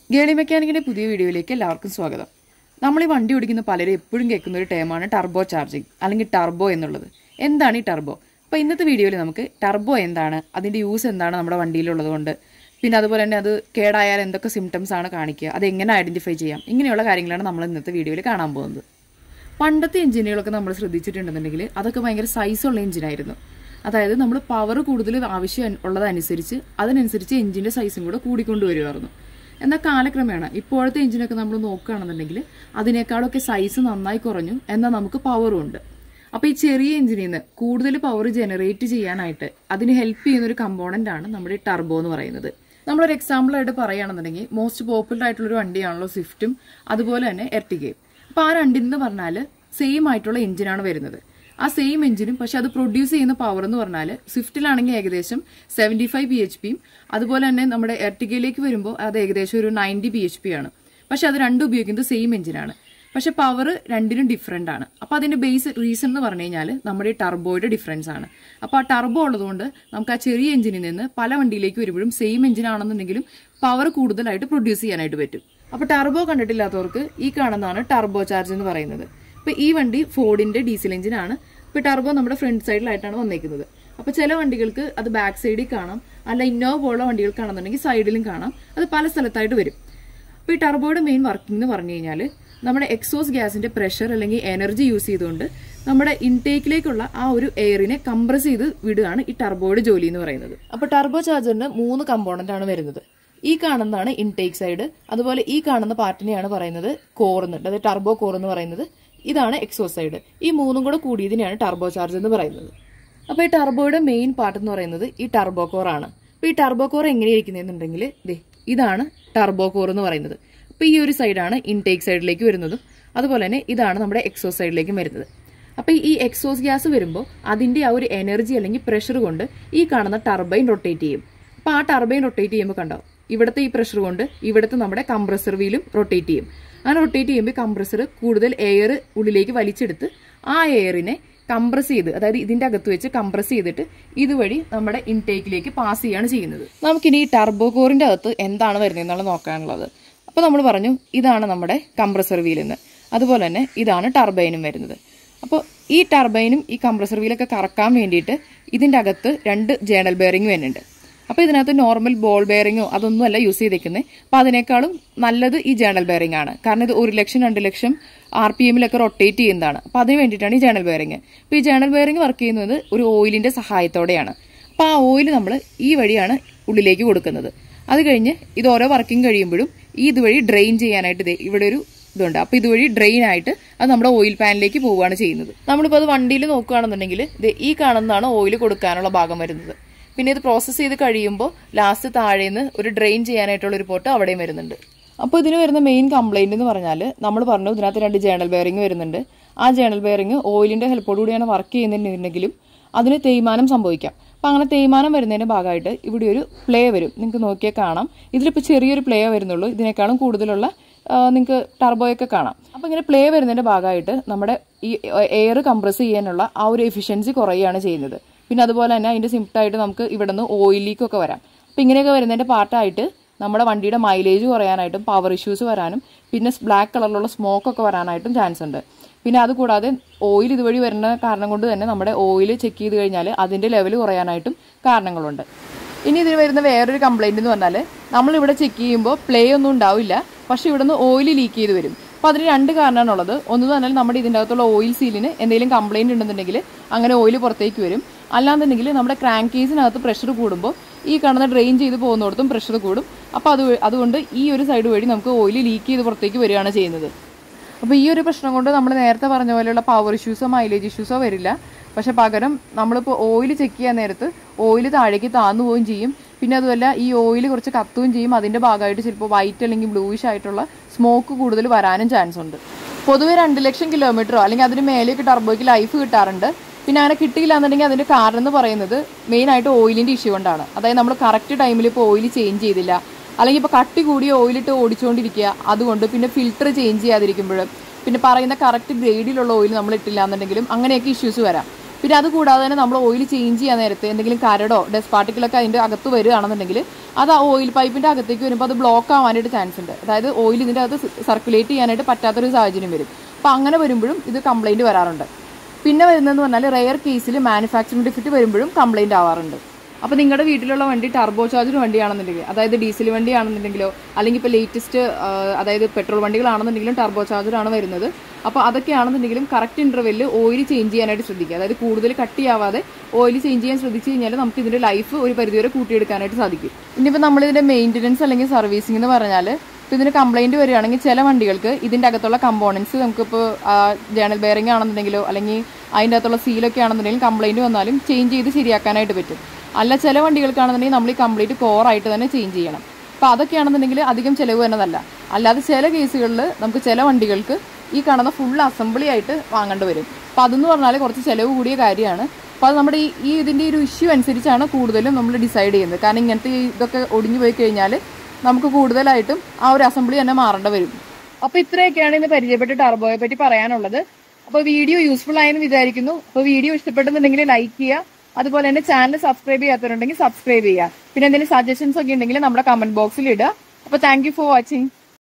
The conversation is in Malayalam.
ഗേളി മെക്കാനിക്കിന്റെ പുതിയ വീഡിയോയിലേക്ക് എല്ലാവർക്കും സ്വാഗതം നമ്മൾ ഈ വണ്ടി ഓടിക്കുന്ന പലരും എപ്പോഴും കേൾക്കുന്ന ഒരു ടേമാണ് ടർബോ ചാർജിങ് അല്ലെങ്കിൽ ടർബോ എന്നുള്ളത് എന്താണ് ഈ ടർബോ അപ്പോൾ ഇന്നത്തെ വീഡിയോയിൽ നമുക്ക് ടർബോ എന്താണ് അതിന്റെ യൂസ് എന്താണ് നമ്മുടെ വണ്ടിയിലുള്ളത് കൊണ്ട് പിന്നെ അതുപോലെ തന്നെ അത് കേടായാൽ എന്തൊക്കെ സിംറ്റംസ് ആണ് കാണിക്കുക അത് എങ്ങനെ ഐഡന്റിഫൈ ചെയ്യാം ഇങ്ങനെയുള്ള കാര്യങ്ങളാണ് നമ്മൾ ഇന്നത്തെ വീഡിയോയിൽ കാണാൻ പോകുന്നത് പണ്ടത്തെ എഞ്ചിനുകളൊക്കെ നമ്മൾ ശ്രദ്ധിച്ചിട്ടുണ്ടെന്നുണ്ടെങ്കിൽ അതൊക്കെ ഭയങ്കര സൈസുള്ള എഞ്ചിനായിരുന്നു അതായത് നമ്മൾ പവർ കൂടുതൽ ആവശ്യം ഉള്ളതനുസരിച്ച് അതിനനുസരിച്ച് എഞ്ചിന്റെ സൈസും കൂടെ കൂടിക്കൊണ്ടുവരുമായിരുന്നു എന്നാൽ കാലക്രമേണ ഇപ്പോഴത്തെ എഞ്ചിനൊക്കെ നമ്മൾ നോക്കുകയാണെന്നുണ്ടെങ്കിൽ അതിനേക്കാളൊക്കെ സൈസ് നന്നായി കുറഞ്ഞു എന്നാൽ നമുക്ക് പവറും ഉണ്ട് അപ്പൊ ഈ ചെറിയ എഞ്ചിനിൽ നിന്ന് കൂടുതൽ പവർ ജനറേറ്റ് ചെയ്യാനായിട്ട് അതിന് ഹെൽപ്പ് ചെയ്യുന്ന ഒരു കമ്പോണന്റ് ആണ് നമ്മുടെ ഈ ടർബോ എന്ന് പറയുന്നത് നമ്മളൊരു എക്സാമ്പിൾ ആയിട്ട് പറയുകയാണെന്നുണ്ടെങ്കിൽ മോസ്റ്റ് പോപ്പുലർ ആയിട്ടുള്ള ഒരു വണ്ടിയാണല്ലോ സ്വിഫ്റ്റും അതുപോലെ തന്നെ എർട്ടിഗയും അപ്പൊ ആ രണ്ടിന്ന് പറഞ്ഞാൽ സെയിം ആയിട്ടുള്ള എഞ്ചിനാണ് വരുന്നത് ആ സെയിം എഞ്ചിനും പക്ഷെ അത് പ്രൊഡ്യൂസ് ചെയ്യുന്ന പവർ എന്ന് പറഞ്ഞാൽ സ്വിഫ്റ്റിലാണെങ്കിൽ ഏകദേശം സെവന്റി ഫൈവ് പി എച്ച് പിയും അതുപോലെ തന്നെ നമ്മുടെ എർട്ടിഗയിലേക്ക് വരുമ്പോൾ അത് ഏകദേശം ഒരു നയൻറ്റി പി എച്ച് പി ആണ് പക്ഷെ അത് രണ്ടും ഉപയോഗിക്കുന്നത് സെയിം എഞ്ചിനാണ് പക്ഷെ പവർ രണ്ടിനും ഡിഫറെന്റ് ആണ് അപ്പൊ അതിന്റെ ബേസ് റീസൺ എന്ന് പറഞ്ഞു കഴിഞ്ഞാൽ നമ്മുടെ ഈ ടർബോയുടെ ഡിഫറൻസ് ആണ് അപ്പൊ ആ ടർബോ ഉള്ളതുകൊണ്ട് നമുക്ക് ആ ചെറിയ എഞ്ചിനിൽ നിന്ന് പല വണ്ടിയിലേക്ക് വരുമ്പോഴും സെയിം എഞ്ചിൻ ആണെന്നുണ്ടെങ്കിലും പവർ കൂടുതലായിട്ട് പ്രൊഡ്യൂസ് ചെയ്യാനായിട്ട് പറ്റും അപ്പൊ ടർബോ കണ്ടിട്ടില്ലാത്തവർക്ക് ഈ കാണുന്നതാണ് ടർബോ ചാർജ് എന്ന് പറയുന്നത് ഇപ്പൊ ഈ വണ്ടി ഫോർഡിന്റെ ഡീസൽ എഞ്ചിൻ ആണ് ഇപ്പൊ ടർബോ നമ്മുടെ ഫ്രണ്ട് സൈഡിലായിട്ടാണ് വന്നേക്കുന്നത് അപ്പൊ ചില വണ്ടികൾക്ക് അത് ബാക്ക് സൈഡിൽ കാണാം അല്ല ഇന്നോവ പോലുള്ള വണ്ടികൾക്കാണെന്നുണ്ടെങ്കിൽ സൈഡിലും കാണാം അത് പല സ്ഥലത്തായിട്ട് വരും അപ്പൊ ഈ ടർബോയുടെ മെയിൻ വർക്കിംഗ് എന്ന് പറഞ്ഞു കഴിഞ്ഞാൽ നമ്മുടെ എക്സോസ് ഗ്യാസിന്റെ പ്രഷർ അല്ലെങ്കിൽ എനർജി യൂസ് ചെയ്തുകൊണ്ട് നമ്മുടെ ഇൻടേക്കിലേക്കുള്ള ആ ഒരു എയറിനെ കംപ്രസ് ചെയ്ത് വിടുകയാണ് ഈ ടർബോയുടെ ജോലി എന്ന് പറയുന്നത് അപ്പൊ ടർബോ ചാർജറിന് മൂന്ന് കമ്പോണന്റ് ആണ് വരുന്നത് ഈ കാണുന്നതാണ് ഇൻടേക്ക് സൈഡ് അതുപോലെ ഈ കാണുന്ന പാർട്ടിനെയാണ് പറയുന്നത് കോർ എന്ന് അതായത് ടർബോ കോർ എന്ന് പറയുന്നത് ഇതാണ് എക്സോസ് സൈഡ് ഈ മൂന്നും കൂടെ കൂടിയതിനെയാണ് ടർബോ ചാർജ് എന്ന് പറയുന്നത് അപ്പൊ ഈ ടർബോയുടെ മെയിൻ പാർട്ട് എന്ന് പറയുന്നത് ഈ ടർബോ കോർ ആണ് അപ്പൊ ഈ ടർബോ കോർ എങ്ങനെയിരിക്കുന്നുണ്ടെങ്കിൽ ദേ ഇതാണ് ടർബോ കോർ എന്ന് പറയുന്നത് അപ്പൊ ഈ ഒരു സൈഡാണ് ഇൻടേക്ക് സൈഡിലേക്ക് വരുന്നതും അതുപോലെ തന്നെ ഇതാണ് നമ്മുടെ എക്സോസ് സൈഡിലേക്കും വരുന്നത് അപ്പൊ ഈ എക്സോസ് ഗ്യാസ് വരുമ്പോൾ അതിന്റെ ആ ഒരു എനർജി അല്ലെങ്കിൽ പ്രഷർ കൊണ്ട് ഈ കാണുന്ന ടർബൈൻ റൊട്ടേറ്റ് ചെയ്യും അപ്പൊ ആ ടർബൈൻ റൊട്ടേറ്റ് ചെയ്യുമ്പോൾ കണ്ടോ ഇവിടുത്തെ ഈ പ്രഷർ കൊണ്ട് ഇവിടുത്തെ നമ്മുടെ കംപ്രസർ വീലും റൊട്ടേറ്റ് ചെയ്യും അങ്ങനെ റൊട്ടേറ്റ് ചെയ്യുമ്പോൾ കംപ്രസർ കൂടുതൽ എയർ ഉള്ളിലേക്ക് വലിച്ചെടുത്ത് ആ എയറിനെ കംപ്രസ് ചെയ്ത് അതായത് ഇതിന്റെ അകത്ത് വെച്ച് കംപ്രസ് ചെയ്തിട്ട് ഇതുവഴി നമ്മുടെ ഇൻടേക്കിലേക്ക് പാസ് ചെയ്യാണ് ചെയ്യുന്നത് നമുക്കിനി ഈ ടർബോ കോറിന്റെ അകത്ത് എന്താണ് വരുന്നത് എന്നുള്ളത് നോക്കാനുള്ളത് അപ്പൊ നമ്മൾ പറഞ്ഞു ഇതാണ് നമ്മുടെ കംപ്രസർ വീലെന്ന് അതുപോലെ തന്നെ ഇതാണ് ടർബൈനും വരുന്നത് അപ്പോൾ ഈ ടർബൈനും ഈ കംപ്രസർ വീലൊക്കെ കറക്കാൻ വേണ്ടിയിട്ട് ഇതിന്റെ അകത്ത് രണ്ട് ജേണൽ ബെയറിംഗ് വരുന്നുണ്ട് അപ്പോൾ ഇതിനകത്ത് നോർമൽ ബോൾ ബെയറിങ്ങോ അതൊന്നും അല്ല യൂസ് ചെയ്തേക്കുന്നത് അപ്പോൾ അതിനേക്കാളും നല്ലത് ഈ ജേണൽ ബെയറിംഗ് ആണ് കാരണം ഇത് ഒരു ലക്ഷം രണ്ട് ലക്ഷം ആർ പി എമ്മിലൊക്കെ റൊട്ടേറ്റ് ചെയ്യുന്നതാണ് അപ്പോൾ അതിന് വേണ്ടിയിട്ടാണ് ഈ ജേണൽ ബെയറിംഗ് അപ്പോൾ ഈ ജേണൽ ബെയറിംഗ് വർക്ക് ചെയ്യുന്നത് ഒരു ഓയിലിന്റെ സഹായത്തോടെയാണ് അപ്പോൾ ആ ഓയിൽ നമ്മൾ ഈ വഴിയാണ് ഉള്ളിലേക്ക് കൊടുക്കുന്നത് അത് കഴിഞ്ഞ് ഇത് ഓരോ വർക്കിംഗ് കഴിയുമ്പോഴും ഈ ഇതുവഴി ഡ്രെയിൻ ചെയ്യാനായിട്ട് ദേ ഇവിടെ ഒരു ഇതുണ്ട് അപ്പൊ ഇതുവഴി ഡ്രെയിൻ ആയിട്ട് അത് നമ്മുടെ ഓയിൽ പാനിലേക്ക് പോവുകയാണ് ചെയ്യുന്നത് നമ്മളിപ്പോൾ അത് വണ്ടിയിൽ നോക്കുകയാണെന്നുണ്ടെങ്കിൽ ദേ ഈ കാണുന്നതാണ് ഓയിൽ കൊടുക്കാനുള്ള ഭാഗം വരുന്നത് പിന്നെ ഇത് പ്രോസസ്സ് ചെയ്ത് കഴിയുമ്പോൾ ലാസ്റ്റ് താഴേന്ന് ഒരു ഡ്രെയിൻ ചെയ്യാനായിട്ടുള്ള ഒരു പോട്ട് അവിടെയും വരുന്നുണ്ട് അപ്പോൾ ഇതിന് വരുന്ന മെയിൻ കംപ്ലൈന്റ് എന്ന് പറഞ്ഞാൽ നമ്മൾ പറഞ്ഞു ഇതിനകത്ത് രണ്ട് ജേണൽ ബെയറിംഗ് വരുന്നുണ്ട് ആ ജേണൽ ബെയറിംഗ് ഓയിലിന്റെ ഹെൽപ്പോട് കൂടിയാണ് വർക്ക് ചെയ്യുന്നുണ്ടെങ്കിലും അതിന് തേയ്മാനം സംഭവിക്കാം അപ്പം അങ്ങനെ തേയ്മാനം വരുന്നതിന്റെ ഭാഗമായിട്ട് ഇവിടെ ഒരു പ്ലേ വരും നിങ്ങൾക്ക് നോക്കിയാൽ കാണാം ഇതിലിപ്പോൾ ചെറിയൊരു പ്ലേ വരുന്നുള്ളൂ ഇതിനേക്കാളും കൂടുതലുള്ള നിങ്ങൾക്ക് ടർബോയൊക്കെ കാണാം അപ്പം ഇങ്ങനെ പ്ലേ വരുന്നതിന്റെ ഭാഗമായിട്ട് നമ്മുടെ ഈ എയർ കംപ്രസ് ചെയ്യാനുള്ള ആ ഒരു എഫിഷ്യൻസി കുറയുകയാണ് ചെയ്യുന്നത് പിന്നെ അതുപോലെ തന്നെ അതിന്റെ സിംപ്റ്റായിട്ട് നമുക്ക് ഇവിടെ നിന്ന് ഓയിൽ ലീക്കൊക്കെ വരാം അപ്പം ഇങ്ങനെയൊക്കെ വരുന്നതിന്റെ പാർട്ടായിട്ട് നമ്മുടെ വണ്ടിയുടെ മൈലേജ് കുറയാനായിട്ടും പവർ ഇഷ്യൂസ് വരാനും പിന്നെ ബ്ലാക്ക് കളറിലുള്ള സ്മോക്ക് ഒക്കെ വരാനായിട്ടും ചാൻസ് ഉണ്ട് പിന്നെ അത് കൂടാതെ ഓയിൽ ഇതുവഴി വരുന്ന കാരണം കൊണ്ട് തന്നെ നമ്മുടെ ഓയിൽ ചെക്ക് ചെയ്ത് കഴിഞ്ഞാൽ അതിന്റെ ലെവൽ കുറയാനായിട്ടും കാരണങ്ങളുണ്ട് ഇനി ഇതിന് വരുന്ന വേറൊരു കംപ്ലൈന്റ് എന്ന് പറഞ്ഞാൽ നമ്മളിവിടെ ചെക്ക് ചെയ്യുമ്പോൾ പ്ലേ ഒന്നും ഉണ്ടാവില്ല പക്ഷെ ഇവിടെ നിന്ന് ഓയിൽ ലീക്ക് ചെയ്ത് വരും അപ്പോൾ അതിന് രണ്ട് കാരണമാണുള്ളത് ഒന്ന് പറഞ്ഞാൽ നമ്മുടെ ഇതിൻ്റെ അകത്തുള്ള ഓയിൽ സീലിന് എന്തെങ്കിലും കംപ്ലൈന്റ് ഉണ്ടെന്നുണ്ടെങ്കിൽ അങ്ങനെ ഓയിൽ പുറത്തേക്ക് വരും അല്ലാന്നുണ്ടെങ്കിൽ നമ്മുടെ ക്രാങ്ക് കേസിനകത്ത് പ്രഷർ കൂടുമ്പോൾ ഈ കാണുന്ന ഡ്രെയിൻ ചെയ്ത് പോകുന്നിടത്തും പ്രഷർ കൂടും അപ്പോൾ അത് അതുകൊണ്ട് ഈ ഒരു സൈഡ് വഴി നമുക്ക് ഓയിൽ ലീക്ക് ചെയ്ത് പുറത്തേക്ക് വരികയാണ് ചെയ്യുന്നത് അപ്പോൾ ഈ ഒരു പ്രശ്നം കൊണ്ട് നമ്മൾ നേരത്തെ പറഞ്ഞ പോലെയുള്ള പവർ ഇഷ്യൂസോ മൈലേജ് ഇഷ്യൂസോ വരില്ല പക്ഷെ പകരം നമ്മളിപ്പോൾ ഓയിൽ ചെക്ക് ചെയ്യാൻ നേരത്ത് ഓയിൽ താഴേക്ക് താന്നു പോവുകയും ചെയ്യും പിന്നെ അതുമല്ല ഈ ഓയിൽ കുറച്ച് കത്തുകയും ചെയ്യും അതിന്റെ ഭാഗമായിട്ട് ചിലപ്പോൾ വൈറ്റ് അല്ലെങ്കിൽ ബ്ലൂയിഷ് ആയിട്ടുള്ള സ്മോക്ക് കൂടുതൽ വരാനും ചാൻസ് ഉണ്ട് പൊതുവെ രണ്ട് ലക്ഷം കിലോമീറ്ററോ അല്ലെങ്കിൽ അതിന് മേലേക്ക് ടർബോയ്ക്ക് ലൈഫ് കിട്ടാറുണ്ട് പിന്നെ അങ്ങനെ കിട്ടിയില്ല എന്നുണ്ടെങ്കിൽ അതിന്റെ കാരണം എന്ന് പറയുന്നത് മെയിൻ ആയിട്ട് ഓയിലിന്റെ ഇഷ്യൂ കൊണ്ടാണ് അതായത് നമ്മൾ കറക്റ്റ് ടൈമിൽ ഇപ്പോൾ ഓയിൽ ചേഞ്ച് ചെയ്തില്ല അല്ലെങ്കിൽ ഇപ്പോൾ കട്ടി കൂടിയ ഓയിലിട്ട് ഓടിച്ചുകൊണ്ടിരിക്കുക അതുകൊണ്ട് പിന്നെ ഫിൽറ്റർ ചേഞ്ച് ചെയ്യാതിരിക്കുമ്പോൾ പിന്നെ പറയുന്ന കറക്റ്റ് ഗ്രേഡിലുള്ള ഓയിൽ നമ്മൾ ഇട്ടില്ല എന്നുണ്ടെങ്കിലും അങ്ങനെയൊക്കെ ഇഷ്യൂസ് വരാം പിന്നെ അത് കൂടാതെ തന്നെ നമ്മൾ ഓയിൽ ചേഞ്ച് ചെയ്യാൻ നേരത്തെ എന്തെങ്കിലും കരടോ ഡസ്റ്റ് പാർട്ടിക്കിളൊക്കെ അതിൻ്റെ അകത്ത് വരികയാണെന്നുണ്ടെങ്കിൽ അത് ആ ഓയിൽ പൈപ്പിൻ്റെ അകത്തേക്ക് വരുമ്പോൾ അത് ബ്ലോക്ക് ആവാനായിട്ട് ചാൻസ് ഉണ്ട് അതായത് ഓയിൽ ഇതിൻ്റെ അകത്ത് സർക്കുലേറ്റ് ചെയ്യാനായിട്ട് പറ്റാത്തൊരു സാഹചര്യം വരും അപ്പോൾ അങ്ങനെ വരുമ്പോഴും ഇത് കംപ്ലൈൻറ്റ് വരാറുണ്ട് പിന്നെ വരുന്നതെന്ന് പറഞ്ഞാൽ റെയർ കേസിൽ മാനുഫാക്ചറിംഗ് ഡിഫക്റ്റ് വരുമ്പോഴും കംപ്ലൈൻറ്റ് ആവാറുണ്ട് അപ്പോൾ നിങ്ങളുടെ വീട്ടിലുള്ള വണ്ടി ടർബോ ചാർജർ വണ്ടിയാണെന്നുണ്ടെങ്കിൽ അതായത് ഡീസൽ വണ്ടിയാണെന്നുണ്ടെങ്കിലോ അല്ലെങ്കിൽ ഇപ്പോൾ ലേറ്റസ്റ്റ് അതായത് പെട്രോൾ വണ്ടികളാണെന്നുണ്ടെങ്കിലും ടർബോ ചാർജറാണ് വരുന്നത് അപ്പോൾ അതൊക്കെയാണെന്നുണ്ടെങ്കിലും കറക്റ്റ് ഇൻ്റർവെല്ലിൽ ഓയിൽ ചേഞ്ച് ചെയ്യാനായിട്ട് ശ്രദ്ധിക്കുക അതായത് കൂടുതൽ കട്ടിയാവാതെ ഓയിൽ ചേഞ്ച് ചെയ്യാൻ ശ്രദ്ധിച്ചു കഴിഞ്ഞാൽ നമുക്ക് ഇതിൻ്റെ ലൈഫ് ഒരു പരിധിവരെ കൂട്ടിയെടുക്കാനായിട്ട് സാധിക്കും ഇനിയിപ്പോൾ നമ്മളിതിൻ്റെ മെയിൻ്റനൻസ് അല്ലെങ്കിൽ സർവീസിംഗ് എന്ന് പറഞ്ഞാൽ ഇപ്പോൾ ഇതിന് കംപ്ലൈൻറ്റ് വരികയാണെങ്കിൽ ചില വണ്ടികൾക്ക് ഇതിൻ്റെ അകത്തുള്ള കമ്പോണൻസ് നമുക്കിപ്പോൾ ജേണൽ ബെയറിംഗ് ആണെന്നുണ്ടെങ്കിലോ അല്ലെങ്കിൽ അതിൻ്റെ അകത്തുള്ള സീലൊക്കെ ആണെന്നുണ്ടെങ്കിലും കംപ്ലൈൻറ്റ് വന്നാലും ചേഞ്ച് ചെയ്ത് ശരിയാക്കാനായിട്ട് പറ്റും അല്ല ചില വണ്ടികൾക്കാണെന്നുണ്ടെങ്കിൽ നമ്മൾ ഈ കംപ്ലീറ്റ് കോറായിട്ട് തന്നെ ചേഞ്ച് ചെയ്യണം അപ്പോൾ അതൊക്കെയാണെന്നുണ്ടെങ്കിൽ അധികം ചിലവ് വരുന്നതല്ല അല്ലാതെ ചില കേസുകളിൽ നമുക്ക് ചില വണ്ടികൾക്ക് ഈ കാണുന്ന ഫുൾ അസംബ്ലി ആയിട്ട് വാങ്ങേണ്ടി വരും അപ്പോൾ അതെന്ന് പറഞ്ഞാൽ കുറച്ച് ചിലവ് കൂടിയ കാര്യമാണ് അപ്പോൾ അത് നമ്മുടെ ഈ ഈ ഇതിൻ്റെ ഒരു ഇഷ്യൂ അനുസരിച്ചാണ് കൂടുതലും നമ്മൾ ഡിസൈഡ് ചെയ്യുന്നത് കാരണം ഇങ്ങനത്തെ ഈ ഇതൊക്കെ ഒടിഞ്ഞു പോയി കഴിഞ്ഞാൽ നമുക്ക് കൂടുതലായിട്ടും ആ ഒരു അസംബ്ലി തന്നെ മാറേണ്ടി വരും അപ്പോൾ ഇത്രയൊക്കെയാണ് ഇന്ന് പരിചയപ്പെട്ട ടർബോയെ പറ്റി പറയാനുള്ളത് അപ്പോൾ വീഡിയോ യൂസ്ഫുൾ ആയെന്ന് വിചാരിക്കുന്നു അപ്പോൾ വീഡിയോ ഇഷ്ടപ്പെട്ടെന്നുണ്ടെങ്കിൽ ലൈക്ക് ചെയ്യുക അതുപോലെ തന്നെ ചാനൽ സബ്സ്ക്രൈബ് ചെയ്യാത്തവരുണ്ടെങ്കിൽ സബ്സ്ക്രൈബ് ചെയ്യുക പിന്നെ എന്തെങ്കിലും സജഷൻസ് ഒക്കെ ഉണ്ടെങ്കിൽ നമ്മുടെ കമന്റ് ബോക്സിൽ ഇടുക അപ്പോൾ താങ്ക് യു ഫോർ വാച്ചിങ്